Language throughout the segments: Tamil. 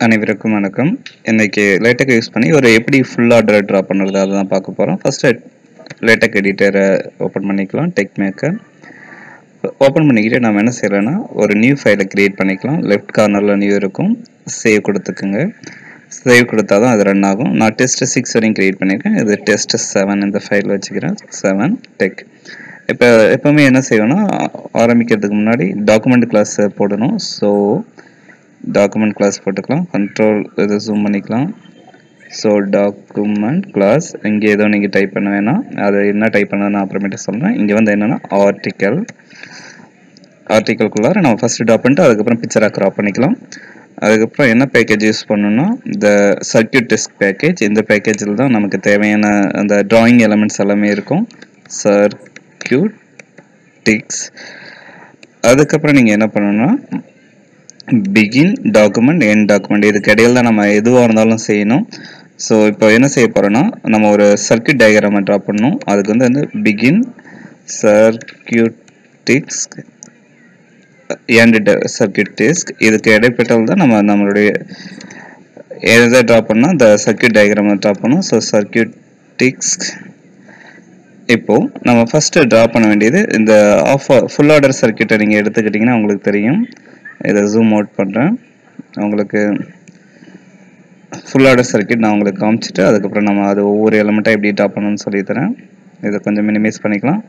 அனைவருக்கும் வணக்கம் இன்னைக்கு லேட்டக் யூஸ் பண்ணி ஒரு எப்படி ஃபுல் ஆர்டர் ட்ரா பண்ணுறது அதை தான் பார்க்க போகிறோம் ஃபஸ்ட்டு லேட்டக் எடிட்டரை ஓப்பன் பண்ணிக்கலாம் டெக் மேக்கர் ஓப்பன் பண்ணிக்கிட்டு நம்ம என்ன செய்யலாம்னா ஒரு நியூ ஃபைலை க்ரியேட் பண்ணிக்கலாம் லெஃப்ட் கார்னரில் நியூ இருக்கும் சேவ் கொடுத்துக்குங்க சேவ் கொடுத்தா தான் அது ரன் ஆகும் நான் டெஸ்ட் சிக்ஸ் வரையும் க்ரியேட் பண்ணியிருக்கேன் இது டெஸ்ட் செவன் இந்த ஃபைல் வச்சுக்கிறேன் செவன் டெக் இப்போ எப்போவுமே என்ன செய்வோம்னா ஆரம்பிக்கிறதுக்கு முன்னாடி டாக்குமெண்ட் கிளாஸ் போடணும் ஸோ டாக்குமெண்ட் கிளாஸ் போட்டுக்கலாம் கண்ட்ரோல் இதை ஜூம் பண்ணிக்கலாம் ஸோ டாக்குமெண்ட் கிளாஸ் இங்கே ஏதோ நீங்கள் டைப் பண்ண வேணாம் அது என்ன டைப் பண்ண நான் அப்புறமேட்டு சொல்கிறேன் இங்கே வந்து என்னென்னா ஆர்டிக்கல் ஆர்டிக்கல்குள்ளார நம்ம ஃபஸ்ட்டு ட்ரா பண்ணிட்டு அதுக்கப்புறம் பிக்சராக க்ராப் பண்ணிக்கலாம் அதுக்கப்புறம் என்ன பேக்கேஜ் யூஸ் பண்ணணும்னா இந்த சர்க்கியூட் டெஸ்க் பேக்கேஜ் இந்த பேக்கேஜில் தான் நமக்கு தேவையான அந்த ட்ராயிங் எலமெண்ட்ஸ் எல்லாமே இருக்கும் சர்க்கியூட் டிக்ஸ் அதுக்கப்புறம் நீங்கள் என்ன பண்ணணும்னா பிகின் டாக்குமெண்ட் என் டாக்குமெண்ட் இதுக்கு இடையில தான் நம்ம எதுவாக இருந்தாலும் செய்யணும் ஸோ இப்போ என்ன செய்ய போகிறோன்னா நம்ம ஒரு சர்க்கியூட் டயக்ராமை ட்ரா பண்ணணும் அதுக்கு வந்து வந்து begin circuitikz end circuitikz இதுக்கு இடைப்பட்டது தான் நம்ம நம்மளுடைய எதை ட்ரா பண்ணால் இந்த சர்க்கியூட் டயக்ராமை ட்ரா பண்ணணும் ஸோ சர்க்கியூட்டிக்ஸ் இப்போ நம்ம ஃபஸ்ட்டு ட்ரா பண்ண வேண்டியது இந்த ஆஃப் ஃபுல் ஆர்டர் சர்க்கியூட்டை நீங்கள் எடுத்துக்கிட்டிங்கன்னா உங்களுக்கு தெரியும் இதை ஜூம் அவுட் பண்ணுறேன் உங்களுக்கு ஃபுல் ஆர்டர் சர்க்கியூட் நான் உங்களுக்கு காமிச்சிட்டு அதுக்கப்புறம் நம்ம அது ஒவ்வொரு எலமெண்ட்டாக எப்படி ட்ரா பண்ணணும்னு சொல்லி தரேன் இதை கொஞ்சம் மினிமைஸ் பண்ணிக்கலாம்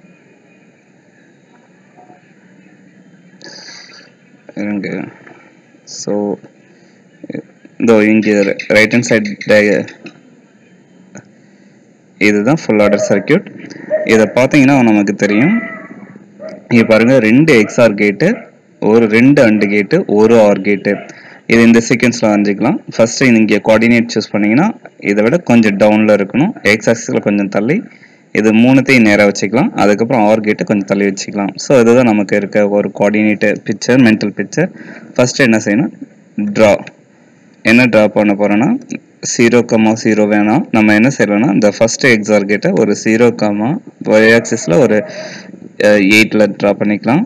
இருங்க ஸோ இதோ இங்கே ரைட் ஹேண்ட் சைட் இதுதான் ஃபுல் ஆர்டர் சர்க்கியூட் இதை பார்த்தீங்கன்னா நமக்கு தெரியும் இங்கே பாருங்கள் ரெண்டு எக்ஸ்ஆர் கேட்டு ஒரு ரெண்டு அண்டு கேட்டு ஒரு ஆர் கேட்டு இது இந்த சீக்வன்ஸில் வரைஞ்சிக்கலாம் ஃபஸ்ட்டு இங்கே கோஆர்டினேட் சூஸ் பண்ணிங்கன்னா இதை விட கொஞ்சம் டவுனில் இருக்கணும் எக்ஸ் ஆக்சிஸில் கொஞ்சம் தள்ளி இது மூணுத்தையும் நேராக வச்சுக்கலாம் அதுக்கப்புறம் ஆர் கேட்டை கொஞ்சம் தள்ளி வச்சுக்கலாம் ஸோ இதுதான் நமக்கு இருக்க ஒரு coordinate picture mental picture first என்ன செய்யணும் ட்ரா என்ன ட்ரா பண்ண போகிறோன்னா ஜீரோ கமா ஜீரோ வேணாம் நம்ம என்ன செய்யலாம்னா இந்த ஃபஸ்ட்டு எக்ஸார் கேட்டை ஒரு ஜீரோ கமா ஒய் ஆக்சிஸில் ஒரு எயிட்டில் ட்ரா பண்ணிக்கலாம்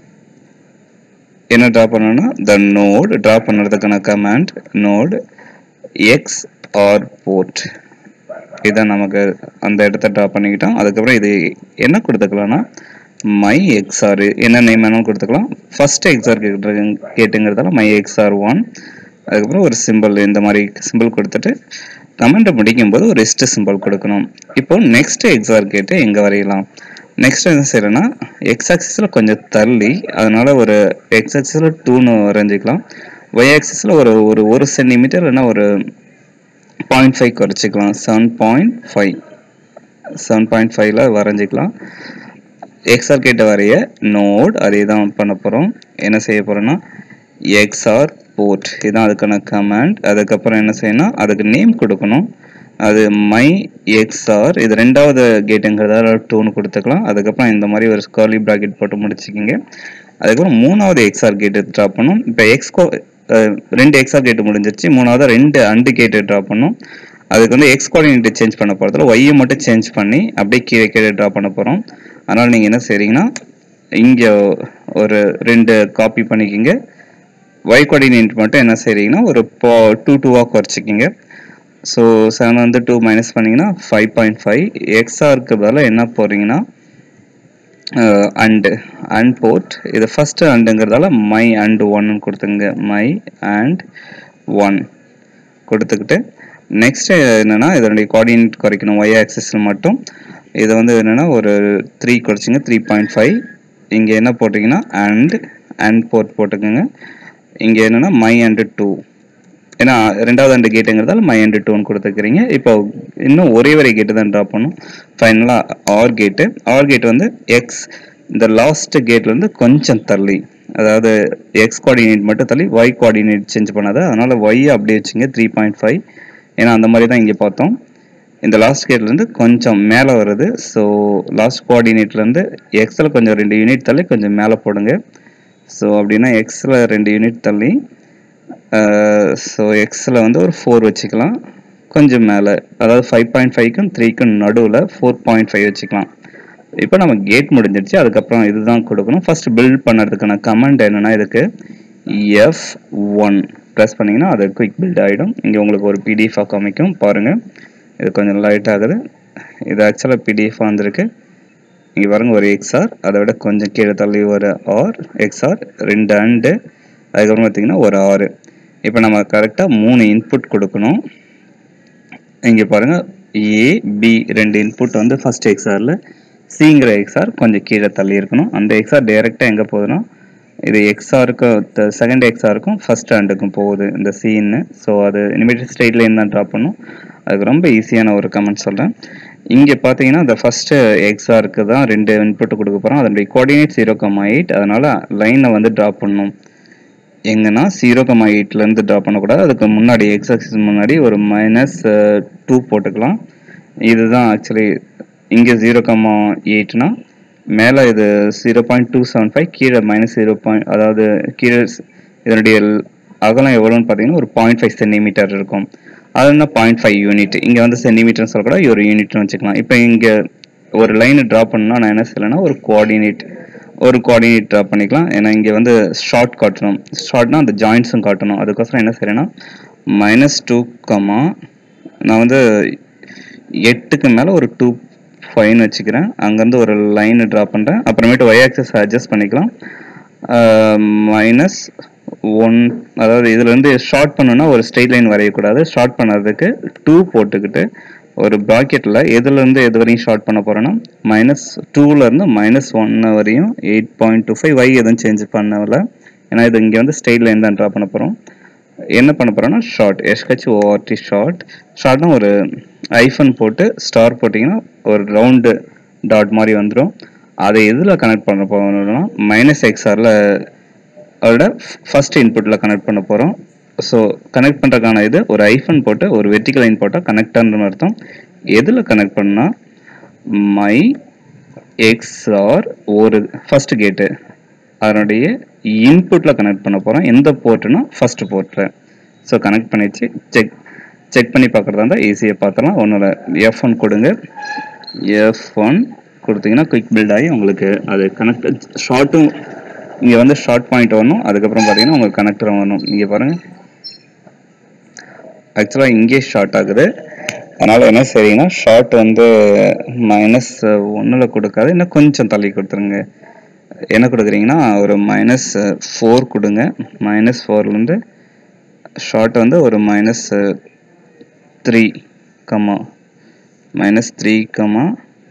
என்ன ட்ரா பண்ணணும்னா த நோட் ட்ரா பண்ணுறதுக்கான command node XOR port இதான் நமக்கு அந்த இடத்த ட்ரா பண்ணிக்கிட்டோம் அதுக்கப்புறம் இது என்ன கொடுத்துக்கலாம்னா மை எக்ஸ்ஆர் என்ன நேம் வேணாலும் கொடுத்துக்கலாம் ஃபர்ஸ்ட் எக்ஸ்ஆர் கேட்டுங்கிறதால மை எக்ஸ்ஆர் ஒன் அதுக்கப்புறம் ஒரு சிம்பிள் இந்த மாதிரி சிம்பிள் கொடுத்துட்டு கமெண்ட்டை முடிக்கும்போது ஒரு இஸ்ட் சிம்பிள் கொடுக்கணும் இப்போ நெக்ஸ்ட் எக்ஸ்ஆர் கேட்டு எங்கே வரையலாம் நெக்ஸ்ட் என்ன செய்யறேன்னா எக்ஸ் ஆக்சிஸில் கொஞ்சம் தள்ளி அதனால ஒரு எக்ஸ் ஆக்சிஸில் டூன்னு வரைஞ்சிக்கலாம் ஒய் ஆக்சிஸில் ஒரு ஒரு ஒரு சென்டிமீட்டர் இல்லைன்னா ஒரு பாயிண்ட் ஃபைவ் குறைச்சிக்கலாம் seven point five seven point ஃபைவ்ல வரைஞ்சிக்கலாம் எக்ஸ்ஆர் கேட்ட வரைய நோட் அதே தான் பண்ண போகிறோம் என்ன செய்ய போகிறோன்னா எக்ஸ்ஆர் போர்ட் இதுதான் அதுக்கான கமாண்ட் அதுக்கப்புறம் என்ன செய்யணும் அதுக்கு நேம் கொடுக்கணும் அது மை எக்ஸ்ஆர் இது ரெண்டாவது கேட்டுங்கிறதால டூன்னு கொடுத்துக்கலாம் அதுக்கப்புறம் இந்த மாதிரி ஒரு ஸ்கார்லி ப்ராக்கெட் போட்டு முடிச்சுக்கிங்க அதுக்கப்புறம் மூணாவது எக்ஸ்ஆர் கேட்டு ட்ரா பண்ணும் இப்போ எக்ஸ்கோ ரெண்டு எக்ஸ்ஆர் கேட்டு முடிஞ்சிருச்சு மூணாவது ரெண்டு அண்டு கேட்டு ட்ரா பண்ணும் அதுக்கு வந்து எக்ஸ் கோஆர்டினேட் சேஞ்ச் பண்ண போகிறதுல ஒய்யை மட்டும் சேஞ்ச் பண்ணி அப்படியே கீழே கீழே ட்ரா பண்ண போகிறோம் அதனால் நீங்கள் என்ன செய்றீங்கன்னா இங்கே ஒரு ரெண்டு காப்பி பண்ணிக்கிங்க ஒய் கோஆர்டினேட் மட்டும் என்ன செய்றீங்கன்னா ஒரு போ டூ டூவாக குறைச்சிக்கிங்க ஸோ செவன் வந்து டூ மைனஸ் பண்ணிங்கன்னா ஃபைவ் பாயிண்ட் ஃபைவ் எக்ஸ்ஆருக்கு பதிலாக என்ன போகிறீங்கன்னா அண்டு அண்ட் போர்ட் இது ஃபஸ்ட்டு அண்டுங்கிறதால மை அண்ட் ஒன்னு கொடுத்துங்க மை அண்ட் ஒன் கொடுத்துக்கிட்டு நெக்ஸ்ட் என்னென்னா இதனுடைய கோஆர்டினேட் குறைக்கணும் ஒய் ஆக்சிஸில் மட்டும் இதை வந்து என்னென்னா ஒரு த்ரீ குறைச்சிங்க த்ரீ பாயிண்ட் ஃபைவ் இங்கே என்ன போட்டிங்கன்னா அண்ட் அண்ட் போர்ட் போட்டுக்கோங்க இங்கே என்னென்னா மை அண்டு டூ ஏன்னா ரெண்டாவது அண்டு கேட்டுங்கிறதால மை அண்டு டூன்னு கொடுத்துக்கிறீங்க இப்போ இன்னும் ஒரே ஒரே கேட்டு தான் ட்ரா பண்ணும் ஃபைனலாக ஆர் கேட்டு ஆர் கேட் வந்து எக்ஸ் இந்த லாஸ்ட் கேட்லேருந்து கொஞ்சம் தள்ளி அதாவது எக்ஸ் கோஆர்டினேட் மட்டும் தள்ளி ஒய் கோஆர்டினேட் சேஞ்ச் பண்ணாது அதனால் ஒய் அப்படியே வச்சுங்க த்ரீ பாயிண்ட் ஃபைவ் ஏன்னா அந்த மாதிரி தான் இங்கே பார்த்தோம் இந்த லாஸ்ட் கேட்லேருந்து கொஞ்சம் மேலே வருது ஸோ லாஸ்ட் கோஆர்டினேட்லேருந்து எக்ஸில் கொஞ்சம் ரெண்டு யூனிட் தள்ளி கொஞ்சம் மேலே போடுங்க ஸோ அப்படின்னா எக்ஸில் ரெண்டு யூனிட் தள்ளி ஸோ எக்ஸில் வந்து ஒரு ஃபோர் வச்சுக்கலாம் கொஞ்சம் மேலே அதாவது ஃபைவ் பாயிண்ட் ஃபைவ்க்கும் த்ரீக்கும் நடுவில் ஃபோர் பாயிண்ட் ஃபைவ் வச்சுக்கலாம் இப்போ நம்ம கேட் முடிஞ்சிடுச்சு அதுக்கப்புறம் இதுதான் கொடுக்கணும் ஃபர்ஸ்ட் பில்ட் பண்ணுறதுக்கான கமெண்ட் என்னன்னா இதுக்கு எஃப் ஒன் ப்ரெஸ் பண்ணிங்கன்னா அது குயிக் பில்ட் ஆகிடும் இங்கே உங்களுக்கு ஒரு பிடிஎஃபாக காமிக்கும் பாருங்கள் இது கொஞ்சம் லைட் ஆகுது இது ஆக்சுவலாக பிடிஎஃபாக வந்திருக்கு இங்கே பாருங்க ஒரு எக்ஸ்ஆர் அதை விட கொஞ்சம் கீழே தள்ளி ஒரு ஆர் எக்ஸ்ஆர் ரெண்டு அண்டு அதுக்கப்புறம் பார்த்தீங்கன்னா ஒரு ஆறு இப்போ நம்ம கரெக்டாக மூணு இன்புட் கொடுக்கணும் இங்கே பாருங்கள் ஏ பி ரெண்டு இன்புட் வந்து ஃபர்ஸ்ட் எக்ஸ்ஆரில் சிங்கிற எக்ஸ்ஆர் கொஞ்சம் கீழே தள்ளி இருக்கணும் அந்த எக்ஸ்ஆர் டைரெக்டாக எங்கே போகுதுன்னா இது எக்ஸ்ஆருக்கும் செகண்ட் எக்ஸ்ஆருக்கும் ஃபர்ஸ்ட் ஹேண்டுக்கும் போகுது இந்த சீன்னு ஸோ அது இனிமேட் ஸ்ட்ரெயிட் லைன் தான் ட்ராப் பண்ணும் அதுக்கு ரொம்ப ஈஸியான ஒரு கமெண்ட் சொல்கிறேன் இங்கே பார்த்தீங்கன்னா இந்த ஃபஸ்ட்டு எக்ஸ்ஆருக்கு தான் ரெண்டு இன்புட் கொடுக்க போகிறோம் அதனுடைய கோஆர்டினேட் ஜீரோ கமா எயிட் அதனால் லைனை வந்து ட்ராப் பண்ணணும் எங்கன்னா ஜீரோ கமா எயிட்லேருந்து ட்ரா பண்ணக்கூடாது அதுக்கு முன்னாடி எக்ஸ் ஆக்சிஸ் முன்னாடி ஒரு மைனஸ் டூ போட்டுக்கலாம் இதுதான் ஆக்சுவலி இங்கே ஜீரோ கமா எயிட்னா மேலே இது zero point two seven five கீழே மைனஸ் ஜீரோ பாயிண்ட் அதாவது கீழே இதனுடைய அகலம் எவ்வளோன்னு பார்த்தீங்கன்னா ஒரு பாயிண்ட் ஃபைவ் சென்டிமீட்டர் இருக்கும் அதுனா பாயிண்ட் ஃபைவ் யூனிட் இங்கே வந்து சென்டிமீட்டர்னு சொல்லக்கூடாது ஒரு யூனிட்னு வச்சுக்கலாம் இப்போ இங்கே ஒரு லைனை ட்ரா பண்ணணும்னா நான் என்ன செய்யலைன்னா ஒரு கோஆர்டினேட் ஒரு கோஆர்டினேட் ட்ரா பண்ணிக்கலாம் ஏன்னா இங்கே வந்து ஷார்ட் காட்டணும் ஷார்ட்னா அந்த ஜாயின்ஸும் காட்டணும் அதுக்கோசரம் என்ன செய்யறேன்னா மைனஸ் டூ கமா நான் வந்து எட்டுக்கு மேலே ஒரு டூ ஃபைன் வச்சுக்கிறேன் அங்கேருந்து ஒரு லைன் ட்ரா பண்ணுறேன் அப்புறமேட்டு ஒய் ஆக்சஸ் அட்ஜஸ்ட் பண்ணிக்கலாம் மைனஸ் ஒன் அதாவது இதுலேருந்து ஷார்ட் பண்ணணும்னா ஒரு ஸ்ட்ரெயிட் லைன் வரையக்கூடாது ஷார்ட் பண்ணுறதுக்கு டூ போட்டுக்கிட்டு ஒரு ப்ராக்கெட்டில் எதுலேருந்து எது வரையும் ஷார்ட் பண்ண போகிறேன்னா மைனஸ் டூலேருந்து மைனஸ் ஒன் வரையும் eight point two five Y எதுவும் சேஞ்ச் பண்ணல ஏன்னா இது இங்கே வந்து ஸ்ட்ரெயிட் லைன் தான் ட்ரா பண்ண போகிறோம் என்ன பண்ண போகிறோன்னா ஷார்ட் எஸ்கச் ஓஆர்டி ஷார்ட் ஷார்ட்னா ஒரு ஐஃபன் போட்டு ஸ்டார் போட்டிங்கன்னா ஒரு ரவுண்டு டாட் மாதிரி வந்துடும் அதை எதில் கனெக்ட் பண்ண போகிறோம்னா மைனஸ் எக்ஸ்ஆரில் அதோட ஃபர்ஸ்ட் இன்புட்டில் கனெக்ட் பண்ண போகிறோம் ஸோ கனெக்ட் பண்ணுறதுக்கான இது ஒரு ஐஃபன் போட்டு ஒரு வெர்டிக்கல் லைன் போட்டால் கனெக்டர்னு அர்த்தம் எதில் கனெக்ட் பண்ணால் மை எக்ஸ்ஆர் ஒரு ஃபர்ஸ்ட் கேட்டு அதனுடைய இன்புட்டில் கனெக்ட் பண்ண போகிறோம் எந்த போர்ட்டுனா ஃபர்ஸ்ட் போர்ட்டில் ஸோ கனெக்ட் பண்ணிச்சு செக் செக் பண்ணி பார்க்குறதா இருந்தால் ஈஸியாக பார்த்துலாம் ஒன்றும் இல்லை எஃப் ஒன் கொடுங்க எஃப் ஒன் கொடுத்தீங்கன்னா குயிக் பில்ட் ஆகி உங்களுக்கு அது கனெக்ட் ஷார்ட்டும் இங்கே வந்து ஷார்ட் பாயிண்ட் வரணும் அதுக்கப்புறம் பார்த்தீங்கன்னா உங்களுக்கு கனெக்டர் வரணும் இங்கே பாருங்கள் ஆக்சுவலாக இங்கே ஷார்ட் ஆகுது அதனால் என்ன செய்றீங்கன்னா ஷார்ட் வந்து மைனஸ் ஒன்றில் கொடுக்காது இன்னும் கொஞ்சம் தள்ளி கொடுத்துருங்க என்ன கொடுக்குறீங்கன்னா ஒரு மைனஸ் ஃபோர் கொடுங்க மைனஸ் ஃபோர்லேருந்து ஷார்ட் வந்து ஒரு minus three comma minus three comma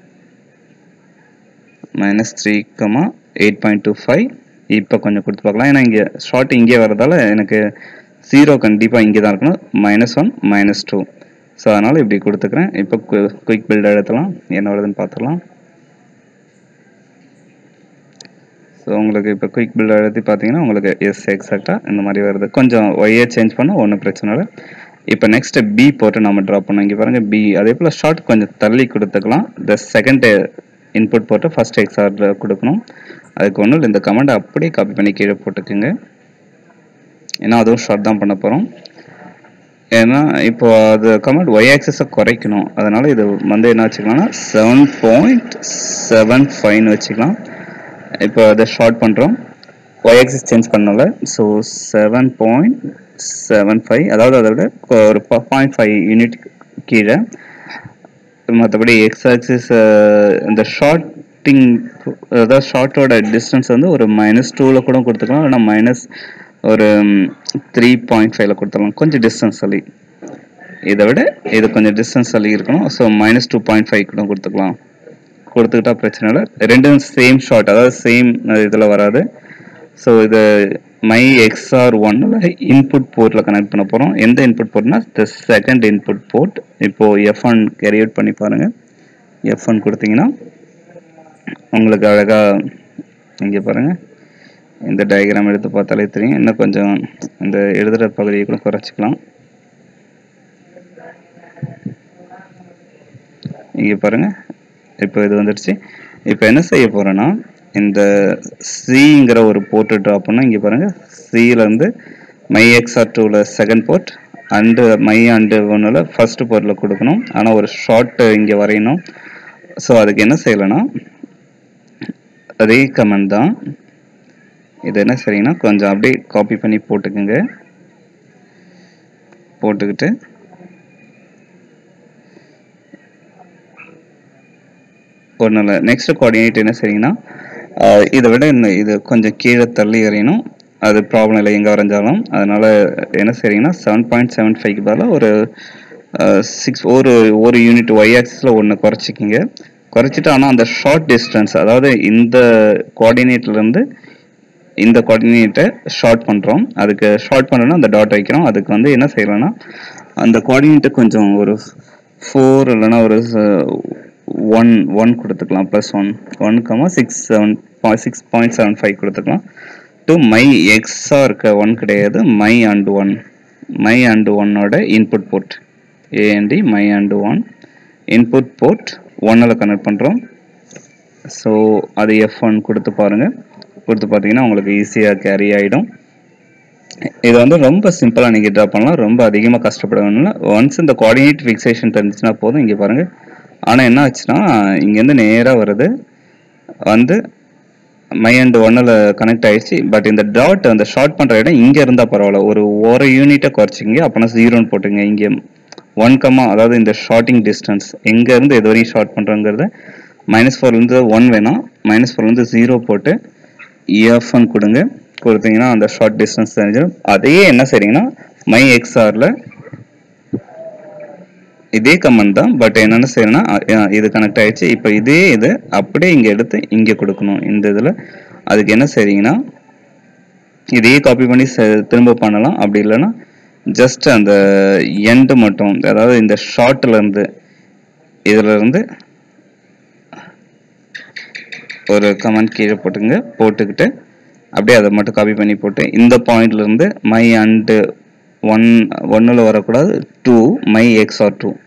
minus three comma eight point two five இப்போ கொஞ்சம் கொடுத்து பார்க்கலாம் ஏன்னா இங்கே ஷார்ட் இங்கே வரதால எனக்கு ஜீரோ கண்டிப்பாக இங்கே தான் இருக்கணும் minus one minus two so அதனால் இப்படி கொடுத்துக்கிறேன் இப்போ குயிக் பில்ட் எடுத்துலாம் என்ன வருதுன்னு பார்த்துக்கலாம் ஸோ உங்களுக்கு இப்போ குயிக் பில்ட் எழுதி பார்த்தீங்கன்னா உங்களுக்கு எஸ் எக்ஸாக்டாக இந்த மாதிரி வருது கொஞ்சம் ஒய்யே சேஞ்ச் பண்ணால் ஒன்றும் பிரச்சனை இல்லை இப்போ நெக்ஸ்ட் பி போட்டு நம்ம ட்ரா பண்ணோம் இங்கே பாருங்கள் பி அதே போல் ஷார்ட் கொஞ்சம் தள்ளி கொடுத்துக்கலாம் த செகண்ட் இன்புட் போட்டு ஃபர்ஸ்ட் எக்ஸ்ஆர் கொடுக்கணும் அதுக்கு ஒன்றும் இந்த கமெண்ட் அப்படியே காப்பி பண்ணி கீழே போட்டுக்குங்க ஏன்னா அதுவும் ஷார்ட் தான் பண்ண போகிறோம் ஏன்னா இப்போ அது கமெண்ட் ஒய் ஆக்சஸை குறைக்கணும் அதனால இது வந்து என்ன வச்சுக்கலாம்னா செவன் பாயிண்ட் செவன் ஃபைவ்னு வச்சுக்கலாம் இப்போ அதை ஷார்ட் பண்ணுறோம் ஒய் ஆக்சஸ் சேஞ்ச் பண்ணல so seven point seven five அதாவது அதை விட கொ- ஒரு பாயிண்ட் ஃபைவ் யூனிட் கீழே மற்றபடி எக்ஸ் ஆக்சிஸ் இந்த ஷார்ட்டிங் அதாவது ஷார்ட்டோட டிஸ்டன்ஸ் வந்து ஒரு மைனஸ் டூவில் கூட கொடுத்துக்கலாம் இல்லைனா மைனஸ் ஒரு த்ரீ பாயிண்ட் ஃபைவ்ல கொடுத்துடலாம் கொஞ்சம் டிஸ்டன்ஸ் தள்ளி இதை விட இது கொஞ்சம் டிஸ்டன்ஸ் தள்ளி இருக்கணும் so minus two point five கூட கொடுத்துக்கலாம் கொடுத்துக்கிட்டா பிரச்சனை இல்லை ரெண்டும் சேம் ஷார்ட் அதாவது சேம் இதில் வராது ஸோ இது மை எக்ஸ்ஆர் ஒன்னில் இன்புட் போர்ட்டில் கனெக்ட் பண்ண போகிறோம் எந்த இன்புட் போர்ட்னா த செகண்ட் இன்புட் போர்ட் இப்போது எஃப் ஒன் கேரி அவுட் பண்ணி பாருங்கள் எஃப் ஒன் கொடுத்தீங்கன்னா உங்களுக்கு அழகாக இங்கே பாருங்கள் இந்த டயக்ராம் எடுத்து பார்த்தாலே தெரியும் இன்னும் கொஞ்சம் இந்த எழுதுகிற பகுதியை கூட குறைச்சிக்கலாம் இங்கே பாருங்கள் இப்போ இது வந்துடுச்சு இப்போ என்ன செய்ய போகிறேன்னா இந்த சிங்கிற ஒரு போர்ட்டு ட்ரா பண்ணோம் இங்கே பாருங்கள் சியிலேருந்து மை எக்ஸ்ஆர் டூவில் second port AND my AND ஒன்றில் ஃபர்ஸ்ட் போர்ட்டில் கொடுக்கணும் ஆனால் ஒரு ஷார்ட் இங்கே வரையணும் ஸோ அதுக்கு என்ன செய்யலைன்னா அதே கமெண்ட் தான் இது என்ன சரிங்கன்னா கொஞ்சம் அப்படியே காப்பி பண்ணி போட்டுக்குங்க போட்டுக்கிட்டு ஒன்றும் இல்லை நெக்ஸ்ட் கோஆர்டினேட் என்ன செய்யுங்கன்னா ஆஹ் இதை விட இன்னும் இது கொஞ்சம் கீழே தள்ளி எறியணும் அது ப்ராப்ளம் இல்லை எங்கே வரைஞ்சாலும் அதனால என்ன செய்றீங்கன்னா செவன் பாயிண்ட் செவன் ஃபைவ்க்கு பதிலாக ஒரு சிக்ஸ் ஒரு ஒரு யூனிட் ஒய் ஆக்சிஸில் ஒன்று குறைச்சிக்கிங்க குறைச்சிட்டு ஆனால் அந்த ஷார்ட் டிஸ்டன்ஸ் அதாவது இந்த கோஆர்டினேட்லேருந்து இந்த கோஆர்டினேட்டை ஷார்ட் பண்ணுறோம் அதுக்கு ஷார்ட் பண்ணணும்னா அந்த டாட் வைக்கிறோம் அதுக்கு வந்து என்ன செய்யலாம்னா அந்த கோஆர்டினேட்டை கொஞ்சம் ஒரு ஃபோர் இல்லைன்னா ஒரு ஒன் ஒன் கொடுத்துக்கலாம் plus one one comma six seven six point seven five கொடுத்துக்கலாம் டு மை எக்ஸாக இருக்க ஒன் கிடையாது my AND one my and ஒன்னோட input port AND my AND one input port ஒன்னில் கனெக்ட் பண்ணுறோம் ஸோ அது எஃப் ஒன் கொடுத்து பாருங்கள் கொடுத்து பார்த்தீங்கன்னா உங்களுக்கு ஈஸியாக கேரி ஆகிடும் இது வந்து ரொம்ப சிம்பிளாக நீங்கள் ட்ரா பண்ணலாம் ரொம்ப அதிகமாக கஷ்டப்பட வேணும்ல ஒன்ஸ் இந்த கோஆர்டினேட் ஃபிக்சேஷன் தெரிஞ்சுன்னா போதும் இங்கே பாருங்கள் ஆனால் என்ன ஆச்சுன்னா இங்கேருந்து நேராக வருது வந்து மை அண்ட் ஒன்னில் கனெக்ட் ஆயிடுச்சு பட் இந்த டாட் அந்த ஷார்ட் பண்ணுற இடம் இங்கே இருந்தால் பரவாயில்ல ஒரு ஒரு யூனிட்டை குறைச்சிங்க அப்போனா ஜீரோன்னு போட்டுங்க இங்கே ஒன் கம்மா அதாவது இந்த ஷார்ட்டிங் டிஸ்டன்ஸ் எங்கேருந்து எது வரையும் ஷார்ட் பண்ணுறோங்கிறத மைனஸ் ஃபோர்லேருந்து ஒன் வேணாம் மைனஸ் ஃபோர்லேருந்து ஜீரோ போட்டு இஎஃப்என் கொடுங்க கொடுத்தீங்கன்னா அந்த ஷார்ட் டிஸ்டன்ஸ் தெரிஞ்சிடும் அதையே என்ன செய்றீங்கன்னா மை எக்ஸ்ஆரில் இதே கமெண்ட் தான் பட் என்னென்ன செய்யணும்னா அஹ், இது கனெக்ட் ஆயிடுச்சு இப்போ இதே இது அப்படியே இங்கே எடுத்து இங்கே கொடுக்கணும் இந்த இதில் அதுக்கு என்ன செய்றீங்கன்னா இதையே காப்பி பண்ணி செ- திரும்ப பண்ணலாம் அப்படி இல்லைன்னா ஜஸ்ட் அந்த எண்டு மட்டும் அதாவது இந்த ஷார்ட்ல இருந்து இதுல இருந்து ஒரு கமெண்ட் கீழே போட்டுங்க போட்டுக்கிட்டு அப்படியே அதை மட்டும் காப்பி பண்ணி போட்டு இந்த பாயிண்ட்ல இருந்து மை அண்டு ஒன் ஒன்னில் வரக்கூடாது two my XOR two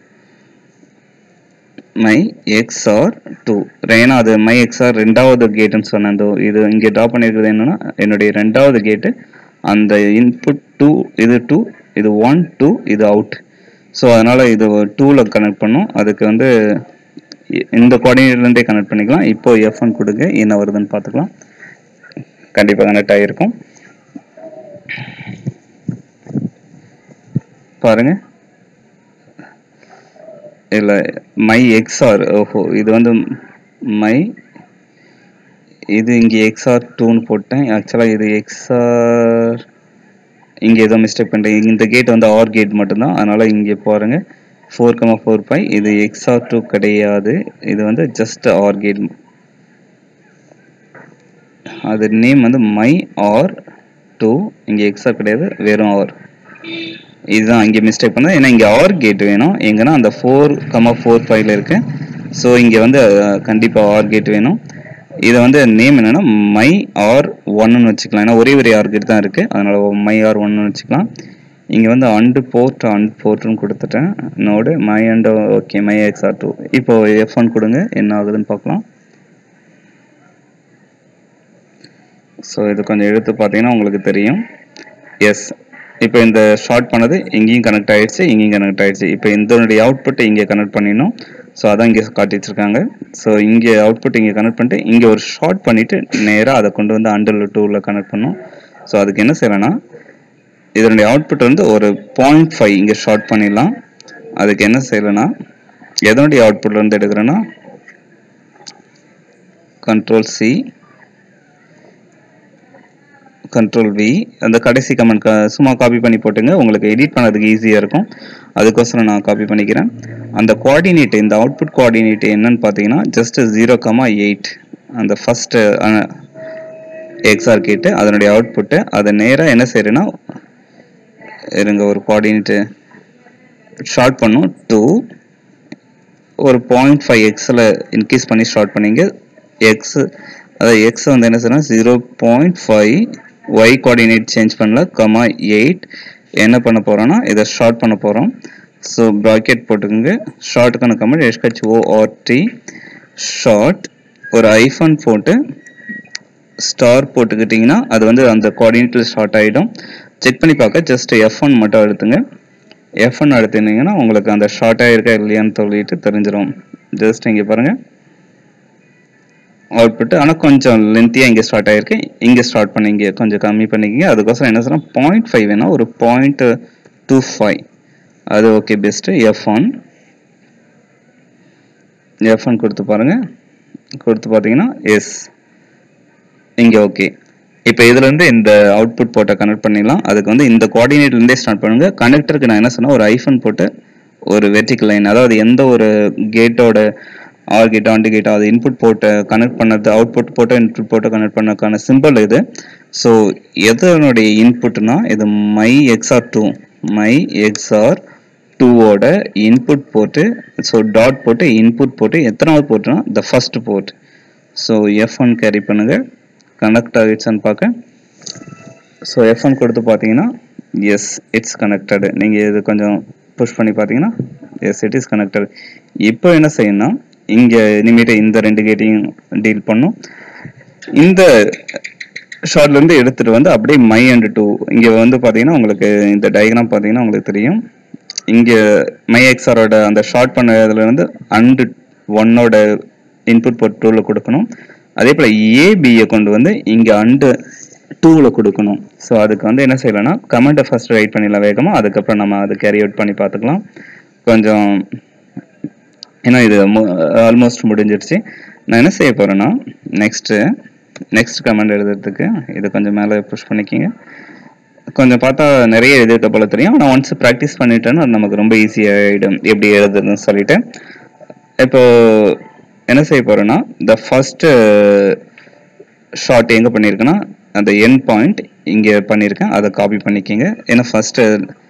my XOR two ஏன்னா அது மை எக்ஸ் ஆர் ரெண்டாவது கேட்டுன்னு சொன்னேன் அந்த இது இங்கே ட்ரா பண்ணியிருக்கிறது என்னன்னா என்னுடைய ரெண்டாவது கேட்டு அந்த இன்புட் டூ இது டூ இது ஒன் டூ இது அவுட் ஸோ அதனால் இது டூவில் கனெக்ட் பண்ணும் அதுக்கு வந்து இ- இந்த கோஆர்டினேட்லேருந்தே கனெக்ட் பண்ணிக்கலாம் இப்போ எஃப்என் கொடுங்க என்ன வருதுன்னு பார்த்துக்கலாம் கண்டிப்பாக கனெக்ட் ஆகிருக்கும் பாருங்க இல்லை மை எக்ஸ்ஆர் ஓஹோ இது வந்து மை இது இங்கே எக்ஸ்ஆர் டூன்னு போட்டேன் ஆக்சுவலாக இது எக்ஸ்ஆர் இங்கே ஏதோ மிஸ்டேக் பண்ணிட்டேன் இந்த கேட் வந்து ஆர் கேட் மட்டும்தான் அதனால் இங்கே பாருங்க ஃபோர் கமா ஃபோர் ஃபைவ் இது எக்ஸ்ஆர் டூ கிடையாது இது வந்து ஜஸ்ட் ஆர் கேட் அது நேம் வந்து மை ஆர் டூ இங்கே எக்ஸ்ஆர் கிடையாது வெறும் ஆர் இதுதான் இங்கே மிஸ்டேக் பண்ணது ஏன்னா இங்கே ஆர் கேட் வேணும் எங்கன்னா அந்த ஃபோர் கமா ஃபோர் ஃபைவ்ல இருக்கு ஸோ இங்கே வந்து கண்டிப்பாக ஆர் கேட் வேணும் இதை வந்து நேம் என்னன்னா மை ஆர் ஒன்னு வச்சுக்கலாம் ஏன்னா ஒரே ஒரே ஆர் கேட் தான் இருக்கு அதனால மை ஆர் ஒன்னு வச்சுக்கலாம் இங்கே வந்து அண்டு போர்ட் அண்ட் போர்ட்னு கொடுத்துட்டேன் node my AND okay my XOR two இப்போ எஃப் ஒன் கொடுங்க என்ன ஆகுதுன்னு பார்க்கலாம் ஸோ இது கொஞ்சம் எடுத்து பார்த்தீங்கன்னா உங்களுக்கு தெரியும் எஸ் இப்போ இந்த ஷார்ட் பண்ணது இங்கேயும் கனெக்ட் ஆயிடுச்சு இங்கேயும் கனெக்ட் ஆயிடுச்சு இப்போ இதனுடைய அவுட்புட்டை இங்கே கனெக்ட் பண்ணிடணும் ஸோ அதான் இங்கே காட்டி வச்சிருக்காங்க ஸோ இங்கே அவுட்புட் இங்கே கனெக்ட் பண்ணிட்டு இங்கே ஒரு ஷார்ட் பண்ணிட்டு நேராக அதை கொண்டு வந்து அண்டர் டூவில் கனெக்ட் பண்ணணும் ஸோ அதுக்கு என்ன செய்யலைன்னா இதனுடைய அவுட்புட் வந்து ஒரு பாயிண்ட் ஃபைவ் இங்கே ஷார்ட் பண்ணிடலாம் அதுக்கு என்ன செய்யலைன்னா எதனுடைய அவுட்புட்ல இருந்து எடுக்கிறேன்னா கண்ட்ரோல் சி கண்ட்ரோல் வி அந்த கடைசி கமெண்ட் சும்மா காப்பி பண்ணி போட்டுங்க உங்களுக்கு எடிட் பண்ணதுக்கு ஈஸியாக இருக்கும் அதுக்கோசரம் நான் காப்பி பண்ணிக்கிறேன் அந்த கோஆர்டினேட் இந்த அவுட்புட் கோஆர்டினேட் என்னன்னு பார்த்தீங்கன்னா ஜஸ்ட் ஜீரோ கமா எயிட் அந்த ஃபஸ்ட்டு எக்ஸ்ஆர் கேட்டு அதனுடைய அவுட்புட்டு அதை நேராக என்ன செய்யறேன்னா இருங்க ஒரு கோஆர்டினேட்டு ஷார்ட் பண்ணும் டூ ஒரு பாயிண்ட் ஃபைவ் எக்ஸில் இன்க்ரீஸ் பண்ணி ஸ்டார்ட் பண்ணீங்க எக்ஸ் அதாவது எக்ஸ் வந்து என்ன செய்யணும் zero point five Y coordinate change பண்ணல கமா எயிட் என்ன பண்ண போகிறோன்னா இதை ஷார்ட் பண்ண போகிறோம் ஸோ ப்ராக்கெட் போட்டுக்கோங்க ஷார்ட்டுக்கான கமெண்ட் எஸ்கச் ஓஆர்டி ஷார்ட் ஒரு ஐஃபோன் போட்டு ஸ்டார் போட்டுக்கிட்டிங்கன்னா அது வந்து அந்த கோஆர்டினேட்டில் ஸ்டார்ட் ஆகிடும் செக் பண்ணி பார்க்க ஜஸ்ட் எஃப் ஒன் மட்டும் எடுத்துங்க எஃப் ஒன் எடுத்துனீங்கன்னா உங்களுக்கு அந்த ஷார்ட் ஆகிருக்கா இல்லையான்னு சொல்லிட்டு தெரிஞ்சிடும் ஜஸ்ட் இங்கே பாருங்கள் அவுட்புட் ஆனால் கொஞ்சம் லென்த்தியாக இங்கே ஸ்டார்ட் ஆகிருக்கு இங்கே ஸ்டார்ட் பண்ணி இங்கே கொஞ்சம் கம்மி பண்ணிக்கிங்க அதுக்கோசரம் என்ன சொல்கிறேன் பாயிண்ட் ஃபைவ் வேணா ஒரு பாயிண்ட் டூ ஃபைவ் அது okay best F one F one கொடுத்து பாருங்கள் கொடுத்து பார்த்தீங்கன்னா எஸ் இங்கே ஓகே இப்போ இதுலேருந்து இந்த அவுட்புட் போட்டை கனெக்ட் பண்ணிடலாம் அதுக்கு வந்து இந்த கோஆர்டினேட்லேருந்தே ஸ்டார்ட் பண்ணுங்க கனெக்டருக்கு நான் என்ன சொன்னேன் ஒரு ஐஃபோன் போட்டு ஒரு வெர்டிக்கல் லைன் அதாவது எந்த ஒரு கேட்டோட ஆர் கேட் ஆண்டு கேட் அது இன்புட் போட்டு கனெக்ட் பண்ணது அவுட்புட் போட்டு இன்புட் போட்டு கனெக்ட் பண்ணக்கான சிம்பிள் இது ஸோ எதனுடைய இன்புட்னா இது my XOR two my XOR டூவோட இன்புட் போட்டு ஸோ டாட் போட்டு இன்புட் போட்டு எத்தனாவது போட்டுனா the first port so F one carry பண்ணுங்க கனெக்ட் ஆகிடுச்சான்னு பார்க்க ஸோ எஃப் ஒன் கொடுத்து பார்த்தீங்கன்னா எஸ் இட்ஸ் கனெக்டடு நீங்கள் இது கொஞ்சம் புஷ் பண்ணி பார்த்தீங்கன்னா எஸ் இட் இஸ் கனெக்டட் இப்போ என்ன செய்யணும்னா இங்கே இனிமேட்டு இந்த ரெண்டு கேட்டையும் டீல் பண்ணும் இந்த ஷார்ட்லேருந்து எடுத்துகிட்டு வந்து அப்படியே மை அண்ட் டூ இங்கே வந்து பார்த்தீங்கன்னா உங்களுக்கு இந்த டயக்ராம் பார்த்தீங்கன்னா உங்களுக்கு தெரியும் இங்கே மை எக்ஸாரோட அந்த ஷார்ட் பண்ண இதுல இருந்து அண்டு ஒன்னோட இன்புட் போர்ட் டூவில் கொடுக்கணும் அதே போல் ஏபியை கொண்டு வந்து இங்கே அண்டு டூவில் கொடுக்கணும் ஸோ அதுக்கு வந்து என்ன செய்யலாம்னா கமெண்ட்டை ஃபர்ஸ்ட் ரைட் பண்ணிடலாம் வேகமாக அதுக்கப்புறம் நம்ம அதை கேரி அவுட் பண்ணி பார்த்துக்கலாம் கொஞ்சம் ஏன்னா இது ஆல்மோஸ்ட் முடிஞ்சிடுச்சு நான் என்ன செய்ய போகிறேன்னா நெக்ஸ்ட்டு நெக்ஸ்ட் கமெண்ட் எழுதுறதுக்கு இது கொஞ்சம் மேலே புஷ் பண்ணிக்கிங்க கொஞ்சம் பார்த்தா நிறைய எழுதிட்ட போல தெரியும் ஆனால் ஒன்ஸ் ப்ராக்டிஸ் பண்ணிட்டேன்னா அது நமக்கு ரொம்ப ஈஸியாகிடும் எப்படி எழுதுறதுன்னு சொல்லிட்டு இப்போ என்ன செய்ய போகிறேன்னா இந்த ஃபஸ்ட்டு ஷார்ட் எங்கே பண்ணியிருக்கேன்னா அந்த என் பாயிண்ட் இங்கே பண்ணியிருக்கேன் அதை காப்பி பண்ணிக்கிங்க ஏன்னா ஃபஸ்ட்டு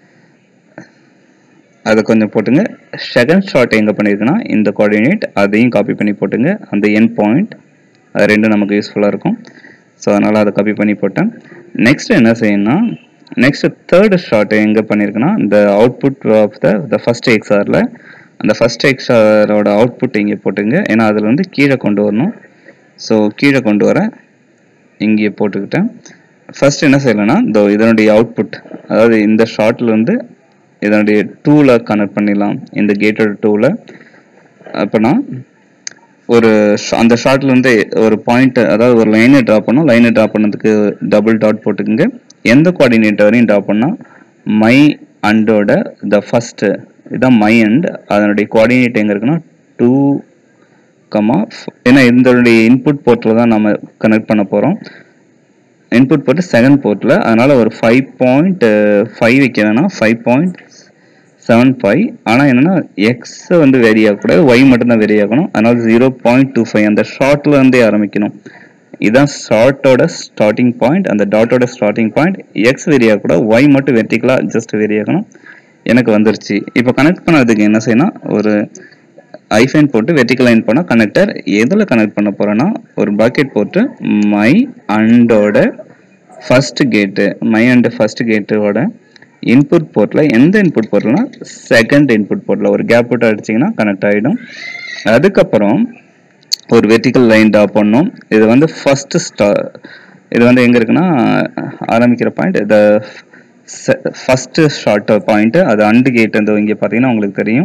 அதை கொஞ்சம் போட்டுங்க செகண்ட் ஷார்ட் எங்கே பண்ணியிருக்குன்னா இந்த கோஆர்டினேட் அதையும் காப்பி பண்ணி போட்டுங்க அந்த என் பாயிண்ட் அது ரெண்டும் நமக்கு யூஸ்ஃபுல்லாக இருக்கும் ஸோ அதனால் அதை காப்பி பண்ணி போட்டேன் நெக்ஸ்ட் என்ன செய்யணும்னா நெக்ஸ்ட் தேர்ட் ஷார்ட் எங்கே பண்ணியிருக்குன்னா இந்த output of the the first எக்ஸ்ஆரில் அந்த ஃபஸ்ட் எக்ஸ்ஆரோட அவுட்புட் இங்கே போட்டுங்க ஏன்னா அதில் வந்து கீழே கொண்டு வரணும் ஸோ கீழே கொண்டு வர இங்கே போட்டுக்கிட்டேன் ஃபர்ஸ்ட் என்ன செய்யலைன்னா இந்த இதனுடைய அவுட்புட் அதாவது இந்த ஷார்ட்ல இருந்து இதனுடைய டூவில் கனெக்ட் பண்ணிடலாம் இந்த கேட்டோட டூவில் அப்போனா ஒரு ஷ- அந்த ஷார்ட்ல இருந்து ஒரு பாயிண்ட் அதாவது ஒரு லைனை ட்ரா பண்ணோம் லைனை ட்ரா பண்ணதுக்கு டபுள் டாட் போட்டுக்குங்க எந்த கோஆர்டினேட் வரையும் ட்ரா பண்ணால் மை அண்டோட த ஃபர்ஸ்ட் இதான் மை அண்ட் அதனுடைய கோஆர்டினேட் எங்கே இருக்குன்னா டூ கமா ஏன்னா இதனுடைய இன்புட் போர்ட்டில் தான் நம்ம கனெக்ட் பண்ண போகிறோம் இன்புட் போட்டு செகண்ட் போர்ட்டில் அதனால் ஒரு ஃபைவ் பாயிண்ட் ஃபைவ் வைக்கிறேன்னா ஃபைவ் பாயிண்ட் செவன் ஃபைவ் ஆனால் என்னென்னா எக்ஸ் வந்து வெரி ஆகக்கூடாது ஒய் மட்டும்தான் வெரி ஆகணும் அதனால் ஜீரோ பாயிண்ட் டூ ஃபைவ் அந்த ஷார்ட்ல இருந்தே ஆரம்பிக்கணும் இதுதான் ஷார்ட்டோட ஸ்டார்டிங் பாயிண்ட் அந்த டாட்டோட ஸ்டார்டிங் பாயிண்ட் எக்ஸ் வெரி ஆகக்கூடாது ஒய் மட்டும் வெர்டிக்கலாக ஜஸ்ட் வெரி ஆகணும் எனக்கு வந்துருச்சு இப்போ கனெக்ட் பண்ணதுக்கு என்ன செய்யணும் ஒரு ஐஃபைன் போட்டு வெர்டிக்கல் லைன் போனால் கனெக்டர் எதில் கனெக்ட் பண்ண போகிறேன்னா ஒரு பாக்கெட் போட்டு மை அண்டோட first gate my AND first கேட்டோட இன்புட் போர்ட்டில் எந்த இன்புட் போர்ட்லனா செகண்ட் இன்புட் போர்ட்டில் ஒரு கேப் போட்டு அடிச்சிங்கன்னா கனெக்ட் ஆகிடும் அதுக்கப்புறம் ஒரு வெர்டிக்கல் லைன் ட்ரா பண்ணோம் இது வந்து ஃபர்ஸ்ட் ஸ்டா இது வந்து எங்கே இருக்குன்னா ஆரம்பிக்கிற பாயிண்ட் இந்த ஃபர்ஸ்ட் ஷார்ட் பாயிண்ட் அது அண்டு கேட் அந்த இங்கே பார்த்தீங்கன்னா உங்களுக்கு தெரியும்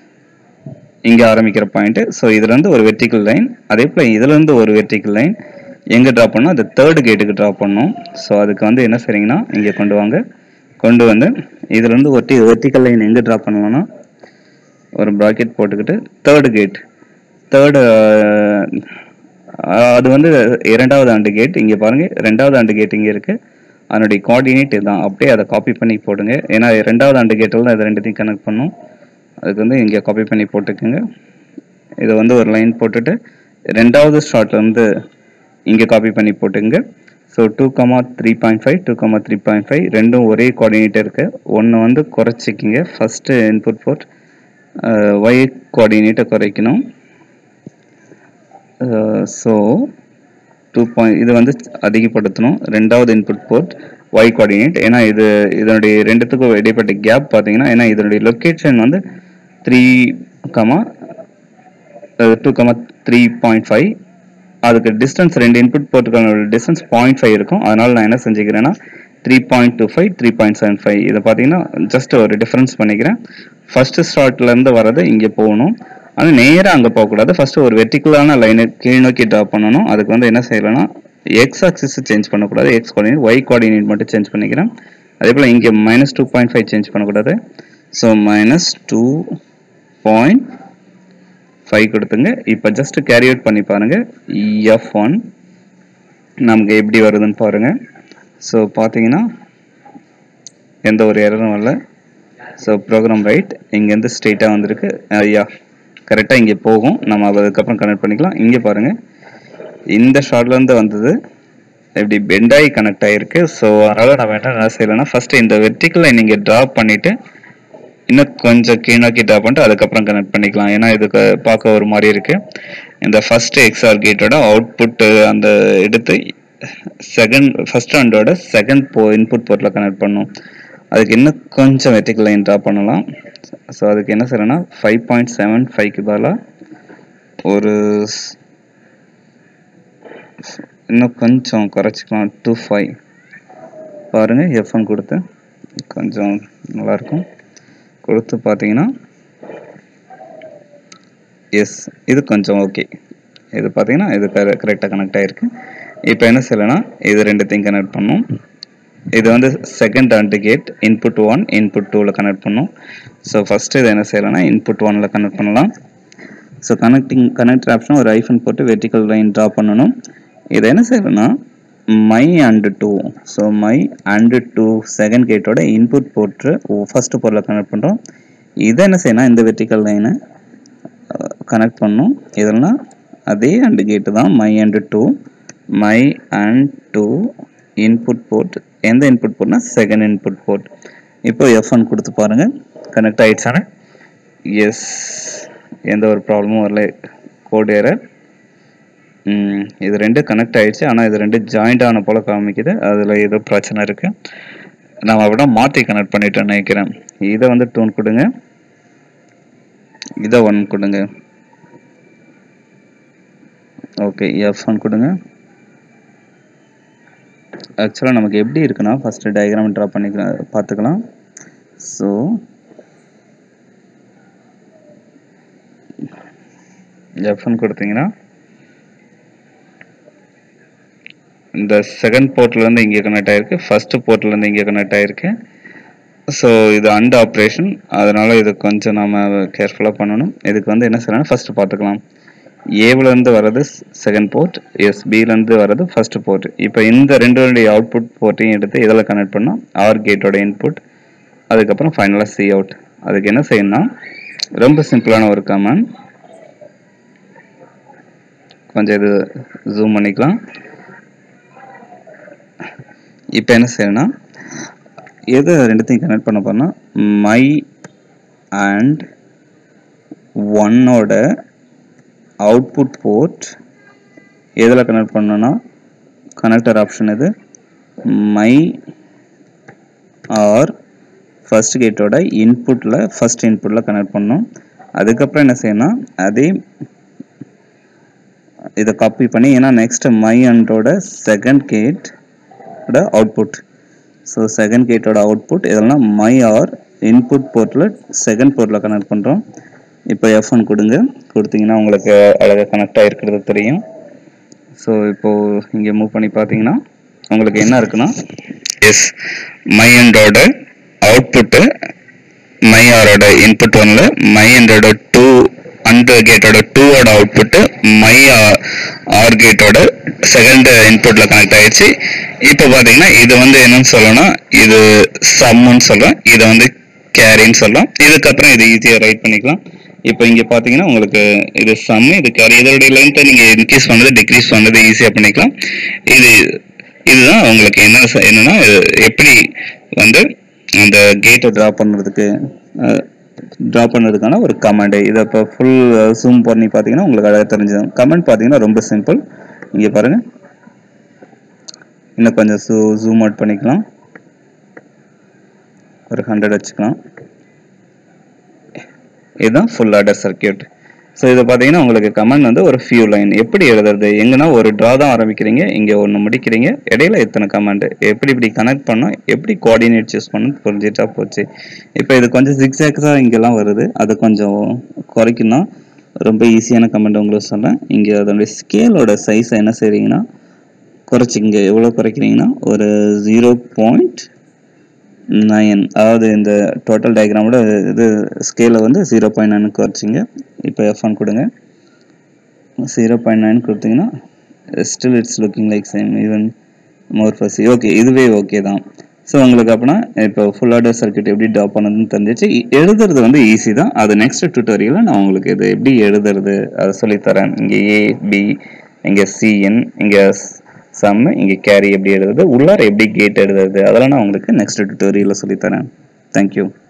இங்கே ஆரம்பிக்கிற பாயிண்ட் ஸோ இதுலேருந்து ஒரு வெர்டிக்கல் லைன் அதே போல் இதுலேருந்து ஒரு வெர்டிக்கல் லைன் எங்கே ட்ரா பண்ணோம் அந்த தேர்ட் கேட்டுக்கு ட்ரா பண்ணோம் ஸோ அதுக்கு வந்து என்ன செய்றீங்கன்னா இங்கே கொண்டு வாங்க கொண்டு வந்து இதுலேருந்து ஒட்டி வெர்டிக்கல் லைன் எங்கே ட்ரா பண்ணலாம்னா ஒரு ப்ராக்கெட் போட்டுக்கிட்டு தேர்டு கேட் தேர்டு அது வந்து இரண்டாவது ஆண்டு கேட் இங்கே பாருங்க ரெண்டாவது ஆண்டு கேட் இங்கே இருக்கு அதனுடைய கோஆர்டினேட் இதுதான் அப்படியே அதை காப்பி பண்ணி போடுங்க ஏன்னா ரெண்டாவது ஆண்டு கேட்டில் தான் இது ரெண்டுத்தையும் கனெக்ட் பண்ணும் அதுக்கு வந்து இங்கே காப்பி பண்ணி போட்டுக்கோங்க இதை வந்து ஒரு லைன் போட்டுட்டு ரெண்டாவது ஷார்ட்ல இருந்து இங்கே காப்பி பண்ணி போட்டுங்க so two comma three point five two comma three point five ரெண்டும் ஒரே கோஆர்டினேட் இருக்கு ஒன்று வந்து குறைச்சிக்கிங்க ஃபர்ஸ்ட் இன்புட் போர்ட் ஒய் கோஆர்டினேட்டை குறைக்கணும் ஸோ டூ பாயிண்ட் இது வந்து அதிகப்படுத்தணும் ரெண்டாவது இன்புட் போர்ட் ஒய் கோஆர்டினேட் ஏன்னா இது இதனுடைய ரெண்டுத்துக்கும் இடைப்பட்ட கேப் பார்த்தீங்கன்னா ஏன்னா இதனுடைய லொக்கேஷன் வந்து three comma two comma three point five அதுக்கு டிஸ்டன்ஸ் ரெண்டு இன்புட் போர்ட்டுக்கான டிஸ்டன்ஸ் பாயிண்ட் ஃபைவ் இருக்கும் அதனால நான் என்ன செஞ்சுக்கிறேன்னா three point two five three point seven five இதை பார்த்தீங்கன்னா ஜஸ்ட் ஒரு டிஃபரன்ஸ் பண்ணிக்கிறேன் ஃபர்ஸ்ட் ஸ்டார்ட்லேருந்து வரது இங்கே போகணும் ஆனால் நேராக அங்கே போகக்கூடாது ஃபர்ஸ்ட் ஒரு வெர்டிக்கலான லைனை கீழ் நோக்கி ட்ரா பண்ணணும் அதுக்கு வந்து என்ன செய்யலைன்னா எக்ஸ் ஆக்சிஸ் சேஞ்ச் பண்ணக்கூடாது எக்ஸ் கோஆர்டினேட் ஒய் கோஆர்டினேட் மட்டும் சேஞ்ச் பண்ணிக்கிறேன் அதே போல் இங்கே minus two point five change பண்ணக்கூடாது so minus two point five கொடுத்துங்க இப்போ ஜஸ்ட் கேரி அவுட் பண்ணி பாருங்கள் எஃப் ஒன் நமக்கு எப்படி வருதுன்னு பாருங்கள் ஸோ பார்த்தீங்கன்னா எந்த ஒரு எரரும் வரல ஸோ ப்ரோக்ராம் ரைட் இங்கேருந்து ஸ்ட்ரெயிட்டாக வந்திருக்கு ஐயா கரெக்டாக இங்கே போகும் நம்ம அதுக்கப்புறம் கனெக்ட் பண்ணிக்கலாம் இங்கே பாருங்கள் இந்த ஷார்ட்லேருந்து வந்தது இப்படி பெண்டாகி கனெக்ட் ஆகிருக்கு ஸோ அதனால் நம்ம என்ன செய்யலைன்னா ஃபஸ்ட்டு இந்த வெர்டிக்கலை நீங்கள் ட்ராப் பண்ணிவிட்டு இன்னும் கொஞ்சம் கீழாக்கி ட்ராப் பண்ணிட்டு அதுக்கப்புறம் கனெக்ட் பண்ணிக்கலாம் ஏன்னா இதுக்கு பார்க்க ஒரு மாதிரி இருக்குது இந்த ஃபஸ்ட்டு எக்ஸ்ஆர் கேட்டோட அவுட்புட்டு அந்த எடுத்து செகண்ட் ஃபஸ்ட் ரவுண்டோட செகண்ட் போ இன்புட் போர்ட்டில் கனெக்ட் பண்ணும் அதுக்கு இன்னும் கொஞ்சம் வெர்டிக்கல் லைன் ட்ரா பண்ணலாம் ஸோ அதுக்கு என்ன செய்யறேன்னா ஃபைவ் பாயிண்ட் செவன் ஃபைவ்க்கு பதிலாக ஒரு இன்னும் கொஞ்சம் குறைச்சிக்கலாம் டூ ஃபைவ் பாருங்கள் எஃப்என் கொடுத்து கொஞ்சம் நல்லாயிருக்கும் கொடுத்து பார்த்தீங்கன்னா எஸ் இது கொஞ்சம் ஓகே இது பார்த்தீங்கன்னா இது கரெக்டாக கனெக்ட் ஆகிருக்கு இப்போ என்ன செய்யலைன்னா இது ரெண்டுத்தையும் கனெக்ட் பண்ணும் இது வந்து second and gate input one input டூவில் கனெக்ட் பண்ணும் ஸோ ஃபஸ்ட்டு இது என்ன செய்யலைன்னா இன்புட் ஒனில் கனெக்ட் பண்ணலாம் ஸோ கனெக்டிங் கனெக்டர் ஆப்ஷன் ஒரு ஐஃபன் போட்டு வெர்டிக்கல் லைன் ட்ரா பண்ணணும் இதை என்ன செய்யலைன்னா my and two so my and two second கேட்டோட இன்புட் போட்டு ஃபஸ்ட்டு பொருளை கனெக்ட் பண்ணுறோம் இதை என்ன செய்யணும் இந்த வெர்டிக்கல் லைனை கனெக்ட் பண்ணும் இதெல்லாம் அதே அண்டு கேட்டு தான் my and two my and two input port எந்த இன்புட் போர்ட்னா செகண்ட் இன்புட் போர்ட் இப்போ எஃப் ஒன் கொடுத்து பாருங்கள் கனெக்ட் ஆகிடுச்சானே எஸ் எந்த ஒரு ப்ராப்ளமும் வரல கோட் ஏரர் இது ரெண்டு கனெக்ட் ஆயிடுச்சு ஆனால் இது ரெண்டு ஜாயிண்ட் ஆன போல காமிக்குது அதில் ஏதோ பிரச்சனை இருக்குது நான் அப்படின்னா மாற்றி கனெக்ட் பண்ணிட்டேன்னு நினைக்கிறேன் இதை வந்து டூன் கொடுங்க இதை ஒன் கொடுங்க ஓகே எஃப் ஒன் கொடுங்க ஆக்சுவலாக நமக்கு எப்படி இருக்குன்னா ஃபஸ்ட்டு டயக்ராம் ட்ரா பண்ணிக்கலாம் பார்த்துக்கலாம் ஸோ எஃப்என் கொடுத்தீங்கன்னா இந்த செகண்ட் போர்ட்லேருந்து இங்கே கனெக்ட் ஆகிருக்கு ஃபஸ்ட்டு போர்ட்லேருந்து இங்கே கனெக்ட் ஆகிருக்கு ஸோ இது அண்ட் ஆப்ரேஷன் அதனால் இது கொஞ்சம் நம்ம கேர்ஃபுல்லாக பண்ணணும் இதுக்கு வந்து என்ன செய்யலாம் ஃபஸ்ட்டு பார்த்துக்கலாம் ஏவிலேருந்து வர்றது செகண்ட் போர்ட் எஸ் பிலேருந்து வர்றது ஃபஸ்ட்டு போர்ட் இப்போ இந்த ரெண்டு அவுட்புட் போர்ட்டையும் எடுத்து இதில் கனெக்ட் பண்ணால் ஆர் கேட்டோட இன்புட் அதுக்கப்புறம் ஃபைனலாக சி அவுட் அதுக்கு என்ன செய்யணும்னா ரொம்ப சிம்பிளான ஒரு கமெண்ட் கொஞ்சம் இது ஜூம் பண்ணிக்கலாம் இப்போ என்ன செய்யணும்னா எது ரெண்டுத்தையும் கனெக்ட் பண்ண போறோம்னா மை அண்ட் ஒன்னோட அவுட்புட் போர்ட் எதில் கனெக்ட் பண்ணணும்னா கனெக்டர் ஆப்ஷன் இது மை ஆர் ஃபர்ஸ்ட் கேட்டோட இன்புட்டில் ஃபர்ஸ்ட் இன்புட்டில் கனெக்ட் பண்ணணும் அதுக்கப்புறம் என்ன செய்யணும் அதே இதை காப்பி பண்ணி ஏன்னா நெக்ஸ்ட் மை அண்டோட செகண்ட் கேட்டோட அவுட்புட் ஸோ செகண்ட் கேட்டோட அவுட்புட் இதெல்லாம் மை ஆர் இன்புட் போர்ட்டில் செகண்ட் போர்ட்டில் கனெக்ட் பண்ணுறோம் இப்போ எஃப் ஒன் கொடுங்க கொடுத்தீங்கன்னா உங்களுக்கு அழகாக கனெக்ட் ஆகிருக்கிறது தெரியும் ஸோ இப்போது இங்கே மூவ் பண்ணி பார்த்தீங்கன்னா உங்களுக்கு என்ன இருக்குன்னா எஸ் மை அண்டோட அவுட்புட்டு மை ஆரோட இன்புட் ஒன்ல மை அண்டோட டூ அண்ட் கேட்டோட டூவோட அவுட்புட்டு மை ஆர் கேட்டோட செகண்ட் இன்புட்ல கனெக்ட் ஆயிடுச்சு இப்போ பார்த்தீங்கன்னா இது வந்து என்னன்னு சொல்லணும் இது சம்முன்னு சொல்றோம் இதை வந்து கேரின்னு சொல்லலாம் இதுக்கப்புறம் இது ஈஸியாக ரைட் பண்ணிக்கலாம் இப்போ இங்கே பார்த்தீங்கன்னா உங்களுக்கு இது சம் இது கேரி இதோடைய லென்த்தை நீங்கள் இன்க்ரீஸ் பண்ணது டிக்ரீஸ் பண்ணது ஈஸியாக பண்ணிக்கலாம் இது இதுதான் உங்களுக்கு என்ன ச- என்னன்னா இது எப்படி வந்து அந்த கேட்டை ட்ரா பண்ணுறதுக்கு ட்ரா பண்ணுறதுக்கான ஒரு கமெண்ட் இதை இப்போ ஃபுல் ஜூம் பண்ணி பார்த்தீங்கன்னா உங்களுக்கு அழகாக தெரிஞ்சிடும் கமெண்ட் பார்த்தீங்கன்னா ரொம்ப சிம்பிள் இங்கே பாருங்கள் இன்னும் கொஞ்சம் ஜூ ஜூம் அவுட் பண்ணிக்கலாம் ஒரு ஹண்ட்ரட் வச்சுக்கலாம் இதுதான் ஃபுல் ஆர்டர் சர்க்கியூட் ஸோ இதை பார்த்தீங்கன்னா உங்களுக்கு கமெண்ட் வந்து ஒரு ஃபியூ லைன் எப்படி எழுதுறது எங்கன்னா ஒரு ட்ரா தான் ஆரம்பிக்கிறீங்க இங்கே ஒன்று முடிக்கிறீங்க இடையில எத்தனை கமெண்ட் எப்படி இப்படி கனெக்ட் பண்ணோம் எப்படி கோஆர்டினேட் சூஸ் பண்ணணும் புரிஞ்சிட்டா போச்சு இப்போ இது கொஞ்சம் ஜிக்ஸாக்ஸாக இங்கெல்லாம் வருது அது கொஞ்சம் குறைக்கணும் ரொம்ப ஈஸியான கமெண்ட் உங்களுக்கு சொல்கிறேன் இங்கே அதோடைய ஸ்கேலோட சைஸை என்ன செய்றீங்கன்னா குறைச்சிங்க எவ்வளோ குறைக்கிறீங்கன்னா ஒரு ஜீரோ பாயிண்ட் நைன் அதாவது இந்த டோட்டல் டயக்ராமோட இது ஸ்கேலை வந்து ஜீரோ பாயிண்ட் நைனுக்கு குறைச்சிங்க இப்போ எஃப் ஒன் கொடுங்க ஜீரோ பாயிண்ட் நைன் கொடுத்தீங்கன்னா still it's looking like same even more fuzzy okay இதுவே ஓகே தான் ஸோ உங்களுக்கு அப்படின்னா இப்போ ஃபுல் ஆர்டர் சர்க்கியூட் எப்படி ட்ரா பண்ணதுன்னு தெரிஞ்சிச்சு இ- எழுதுறது வந்து ஈஸி தான் அது நெக்ஸ்ட் டுட்டோரியலில் நான் உங்களுக்கு இது எப்படி எழுதுறது அதை சொல்லித்தரேன் இங்கே ஏ பி இங்கே சிஎன் இங்கே சம் இங்கே கேரி எப்படி எழுதுறது உள்ளார எப்படி கேட் எழுதுறது அதெல்லாம் நான் உங்களுக்கு நெக்ஸ்ட் டுட்டோரியலில் சொல்லித்தரேன் தேங்க்யூ